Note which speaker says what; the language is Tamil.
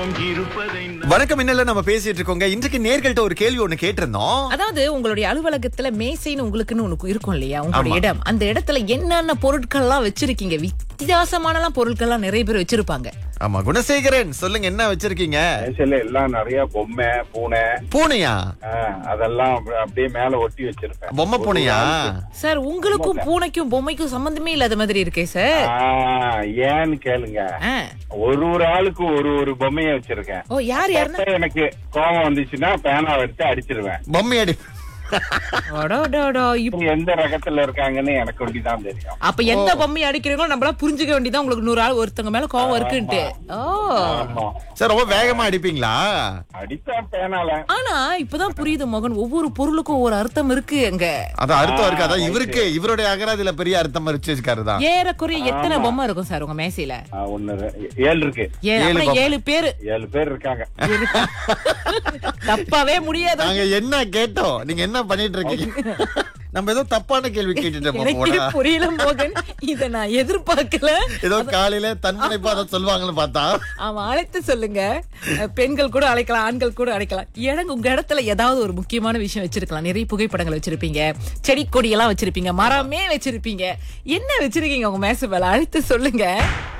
Speaker 1: தெய்வம் இருப்பதை
Speaker 2: வணக்கம் என்னல நம்ம பேசிட்டு இருக்கோங்க இன்றைக்கு நேர்கள்ட்ட ஒரு கேள்வி ஒண்ணு கேட்டிருந்தோம்
Speaker 3: அதாவது உங்களுடைய அலுவலகத்துல மேசைன்னு உங்களுக்குன்னு ஒண்ணு இருக்கும் இல்லையா உங்களுடைய
Speaker 2: ஆமா.
Speaker 3: இடம் அந்த இடத்துல என்னென்ன பொருட்கள்லாம் வச்சிருக்கீங்க வித்தியாசமானலாம் பொருட்கள்லாம் நிறைய பேர் வச்சிருப்பாங்க
Speaker 2: ஆமா குணசேகரன் சொல்லுங்க என்ன வச்சிருக்கீங்க
Speaker 4: மேசையில எல்லாம் நிறைய பொம்மை பூனை
Speaker 2: பூனையா
Speaker 4: ஆ, அதெல்லாம் அப்ப- அப்படியே மேல ஒட்டி வச்சிருப்பேன்
Speaker 2: பொம்மை பூனையா
Speaker 3: சார் உங்களுக்கும் பூனைக்கும் பொம்மைக்கும் சம்பந்தமே இல்லாத மாதிரி இருக்கே சார்
Speaker 4: ஆ, ஏன்னு கேளுங்க
Speaker 3: ஆ.
Speaker 4: ஒரு ஒரு ஆளுக்கும் ஒரு ஒரு பொம்மைய வச்சிருக்கேன்
Speaker 3: ஓ யார் யாருன்னா
Speaker 4: அப்ப எனக்கு கோபம் வந்துச்சுன்னா பேனாவை எடுத்து அடிச்சிருவேன்
Speaker 2: பொம்மை அடி
Speaker 3: அடடடா, இப்ப-
Speaker 4: இவங்க எந்த ரகத்துல இருக்காங்கன்னு எனக்கு ஒண்டிதான் தெரியும்
Speaker 3: அப்ப எந்த பொம்மையை அடிக்கிறீங்களோ நம்மளா புரிஞ்சுக்க வேண்டியதான் உங்களுக்கு நூறு ஆள் ஒருத்தங்க மேல கோவம் இருக்குன்ட்டு ஓ
Speaker 4: ஆமா
Speaker 2: சார் ரொம்ப வேகமா அடிப்பீங்களா
Speaker 4: அடிப்பேன் பேனால
Speaker 3: ஆனா இப்பதான் புரியுது மோகன் ஒவ்வொரு பொருளுக்கும் ஒவ்வொரு அர்த்தம் இருக்கு அங்க
Speaker 2: அது அர்த்தம் இருக்கு அதான் இவருக்கு இவருடைய அகராதியில பெரிய அர்த்தம் வச்சிருக்காரு தான்
Speaker 3: ஏறக்குறைய எத்தனை பொம்மை இருக்கும் சார் உங்க மேசையில
Speaker 4: ஆ, ஒண்ணு ரெ- ஏழு இருக்கு
Speaker 3: ஏ-
Speaker 2: ஏழு
Speaker 3: அப்புறம்
Speaker 2: பொம்மை.
Speaker 3: ஏழு பேரு
Speaker 4: ஏழு பேர் இருக்காங்க
Speaker 3: தப்பாவே முடியாது
Speaker 2: நாங்க என்ன கேட்டோம் நீங்க என்ன பண்ணிட்டு இருக்கீங்க நம்ம ஏதோ தப்பான கேள்வி கேட்டுட்டோம்
Speaker 3: எனக்கே
Speaker 2: போடா
Speaker 3: புரியல மோகன் இத நான் எதிர்பார்க்கல
Speaker 2: ஏதோ காலையில தன்முனைப்பா அதை சொல்லுவாங்கன்னு பார்த்தா
Speaker 3: அவன் அழைத்து சொல்லுங்க அஹ், பெண்கள் கூட அழைக்கலாம் ஆண்கள் கூட அழைக்கலாம் இடங்க உங்க இடத்துல ஏதாவது ஒரு முக்கியமான விஷயம் வச்சிருக்கலாம் நிறைய புகைப்படங்கள் வச்சிருப்பீங்க செடி கொடி எல்லாம் வச்சிருப்பீங்க மரமே வச்சிருப்பீங்க என்ன வச்சிருக்கீங்க உங்க மேச மேல அழைத்து சொல்லுங்க